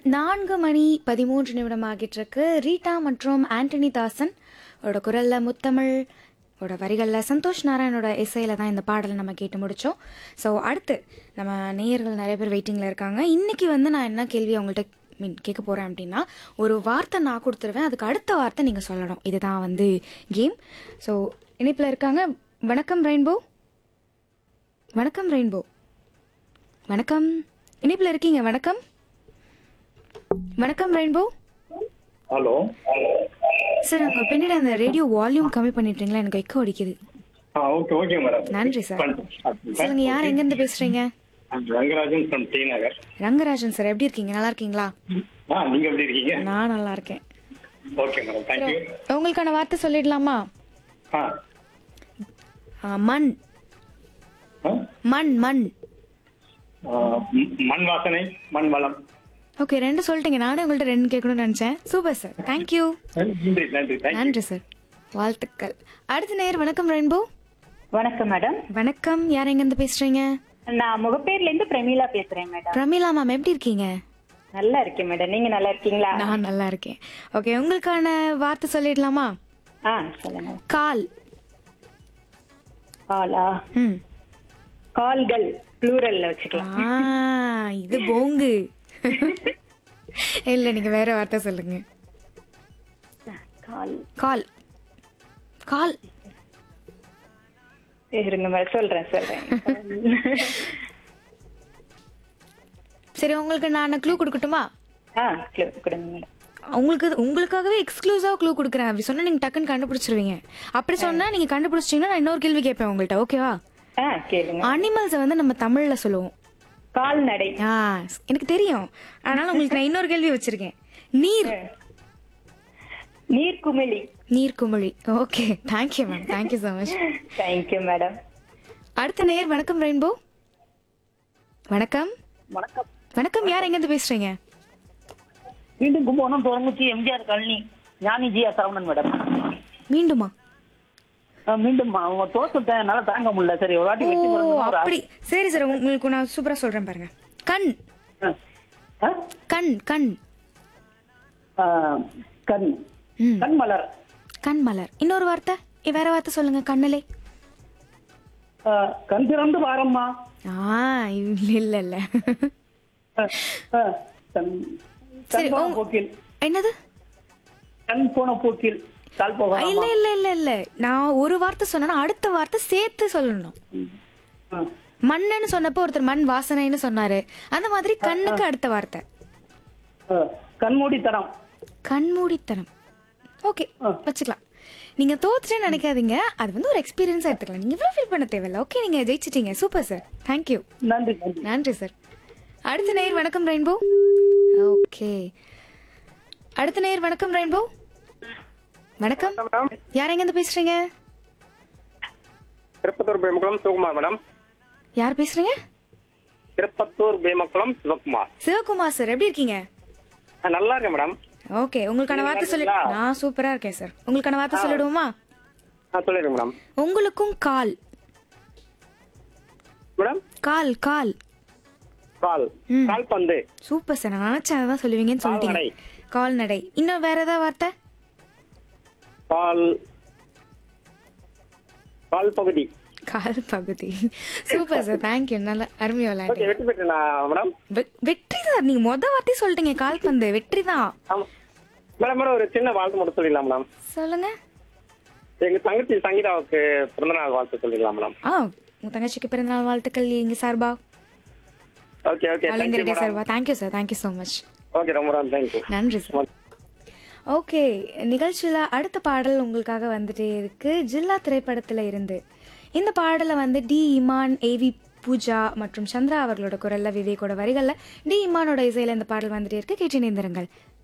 நான்கு மணி பதிமூன்று நிமிடம் ஆகிட்டு இருக்கு ரீட்டா மற்றும் ஆண்டனி தாசன் ஓட குரல்ல முத்தமிழ் ஓட வரிகளில் சந்தோஷ் நாராயணோட இசையில தான் இந்த பாடலை நம்ம கேட்டு முடிச்சோம் ஸோ அடுத்து நம்ம நேயர்கள் நிறைய பேர் வெயிட்டிங்கில் இருக்காங்க இன்னைக்கு வந்து நான் என்ன கேள்வி அவங்கள்ட்ட மீன் கேட்க போகிறேன் அப்படின்னா ஒரு வார்த்தை நான் கொடுத்துருவேன் அதுக்கு அடுத்த வார்த்தை நீங்கள் சொல்லணும் இதுதான் வந்து கேம் ஸோ இணைப்பில் இருக்காங்க வணக்கம் ரெயின்போ வணக்கம் ரெயின்போ வணக்கம் இணைப்பில் இருக்கீங்க வணக்கம் வணக்கம் ரெயின்போ ஹலோ சார் உங்க பின்னாடி அந்த ரேடியோ வால்யூம் கம்மி பண்ணிட்டீங்களா எனக்கு எக்கோ அடிக்குது ஆ ஓகே ஓகே மேடம் நன்றி சார் சொல்லுங்க யார் எங்க இருந்து பேசுறீங்க Rangarajan from T Nagar Rangarajan sir எப்படி இருக்கீங்க நல்லா இருக்கீங்களா ஆ நீங்க எப்படி இருக்கீங்க நான் நல்லா இருக்கேன் ஓகே மேடம் தேங்க்யூ உங்களுக்கான வார்த்தை சொல்லிடலாமா ஆ ஆ, மண் ஆ? மண் மண் ஆ, ம், மண் வாசனை மண் வளம் ஓகே ரெண்டு சொல்லிட்டீங்க நானே உங்கள்ட்ட ரெண்டு கேட்கணும்னு நினைச்சேன் சூப்பர் சார் தேங்க்யூ நன்றி நன்றி தேங்க்யூ நன்றி சார் வாழ்த்துக்கள் அடுத்த நேர் வணக்கம் ரெயின்போ வணக்கம் மேடம் வணக்கம் யார் எங்க இருந்து பேசுறீங்க நான் முகப்பேர்ல இருந்து பிரமீளா பேசுறேன் மேடம் பிரமிளா மேம் எப்படி இருக்கீங்க நல்லா இருக்கேன் மேடம் நீங்க நல்லா இருக்கீங்களா நான் நல்லா இருக்கேன் ஓகே உங்களுக்கான வார்த்தை சொல்லிடலாமா ஆ சொல்லுங்க கால் காலா ம் கால்கள் ப்ளூரல்ல வச்சுக்கலாம் ஆ இது போங்கு இல்ல நீங்க வேற வார்த்தை சொல்லுங்க கால் கால் கால் இருங்க மேடம் சொல்றேன் சொல்றேன் சரி உங்களுக்கு நான் க்ளூ கொடுக்கட்டுமா ஆ clue கொடுங்க மேடம் உங்களுக்கு உங்களுக்காகவே எக்ஸ்க்ளூசிவா க்ளூ கொடுக்குறேன் அப்படி சொன்னா நீங்க டக்குன்னு கண்டுபிடிச்சிருவீங்க அப்படி சொன்னா நீங்க கண்டுபிடிச்சிட்டீங்கன்னா நான் இன்னொரு கேள்வி கேட்பேன் உங்கள்ட்ட ஓகேவா ஆ கேளுங்க அனிமல்ஸை வந்து நம்ம தமிழ்ல சொல்லுவோம் கால்நடை ஆ எனக்கு தெரியும் அதனால உங்களுக்கு நான் இன்னொரு கேள்வி வச்சிருக்கேன் நீர் நீர்க்குமிழி நீர்க்குமிழி okay thank you ma'am thank you so much thank you madam அடுத்த நேர் வணக்கம் ரெயின்போ வணக்கம் வணக்கம் வணக்கம் யார் எங்கேருந்து பேசுறீங்க மீண்டும் கும்பகோணம் துறங்குச்சி எம்ஜிஆர் காலனி ஞானி ஜியா சரவணன் மேடம் மீண்டுமா அஹ் மீண்டும் அவங்க தோசத்தை என்னால தாங்க முடியல சரி ஒரு வாட்டி ஓ வெற்றி பெறணும்னு ஒரு அப்படி சரி சார் உங்களுக்கு நான் சூப்பரா சொல்றேன் பாருங்க கண் ஆசை. அஹ்? கண் கண் அஹ், கண் ம் கண் மலர் கண் மலர் இன்னொரு வார்த்தை இ- வேற வார்த்தை சொல்லுங்க கண்ணிலே அஹ், கண் திறந்து வாரம்மா ஆ இல்ல இல்ல இல்ல அஹ், அஹ், கண் சரி கண் போன உங்க- போக்கில் என்னது கண் போன போக்கில் கால் இல்ல போகாமா இல்ல இல்ல இல்ல நான் ஒரு வார்த்தை சொன்னா அடுத்த வார்த்தை சேர்த்து சொல்லணும் அஹ், மண்ணுன்னு சொன்னப்போ ஒருத்தர் மண் வாசனைன்னு சொன்னாரு அந்த மாதிரி கண்ணுக்கு அடுத்த வார்த்தை அஹ், கண்மூடி தரம் கண்மூடித்தனம் ஓகே வச்சுக்கலாம் நீங்க தோத்துட்டேன்னு நினைக்காதீங்க அது வந்து ஒரு எக்ஸ்பீரியன்ஸா எடுத்துக்கலாம் நீங்க இவ்வளவு ஃபீல் பண்ண தேவையில்ல ஓகே நீங்க ஜெயிச்சிட்டீங்க சூப்பர் சார் தேங்க்யூ நன்றி நன்றி நன்றி சார் அடுத்த நேர் வணக்கம் ரெயின்போ ஓகே அடுத்த நேர் வணக்கம் ரெயின்போ வணக்கம் யார் எங்க இருந்து பேசுறீங்க திருப்பத்தூர் பேமக்குளம் சிவகுமார் மேடம் யார் பேசுறீங்க திருப்பத்தூர் பேமக்குளம் சிவகுமார் சிவகுமார் சார் எப்படி இருக்கீங்க ஆ, நல்லா இருக்கேன் மேடம் ஓகே உங்களுக்கான நீங்க வார்த்தை சொல்லி இருக்கீங்களா? நான் சூப்பரா இருக்கேன் சார் உங்களுக்கான வார்த்தை சொல்லிடுவோமா ஆ சொல்லிடுங்க மேடம் உங்களுக்கும் கால் மேடம் கால் கால் கால் ம். கால் பந்து சூப்பர் சார் நான் நினைச்சேன் அதான் சொல்லுவீங்கன்னு சொல்லிட்டீங்க கால்நடை இன்னும் வேற ஏதாவது வார்த்தை கால் கால் பகுதி கால் பகுதி சூப்பர் சார் தேங்க்யூ நல்ல அருமையா ஓகே விளையாண்டீங்க வெற்றி பெற்றேனா மேடம் வெ- வெற்றி தான் நீங்க மொத வார்த்தை சொல்லிட்டீங்க கால் பந்து வெற்றி தான் ஆமா மேடம் மேடம் ஒரு சின்ன வாழ்த்து மட்டும் சொல்லிடலாம் மேடம் சொல்லுங்க எங்க தங்கச்சி சங்கீதாவுக்கு பிறந்தநாள் வாழ்த்து சொல்லிடலாம் மேடம் ஆ உங்க தங்கச்சிக்கு பிறந்தநாள் வாழ்த்துக்கள் இங்க சார்பா okay okay all India thank you radio madam சார்பா thank you sir thank you so much okay ரொம்ப ரொம்ப தேங்க்யூ நன்றி சார் ஓகே நிகழ்ச்சியில் அடுத்த பாடல் உங்களுக்காக வந்துட்டே இருக்கு ஜில்லா திரைப்படத்தில் இருந்து இந்த பாடலை வந்து டி இமான் ஏவி பூஜா மற்றும் சந்திரா அவர்களோட குரல்ல விவேக்கோட வரிகளில் டி இமானோட இசையில் இந்த பாடல் வந்துட்டே இருக்கு கேட்டு நேர்ந்திருங்கள்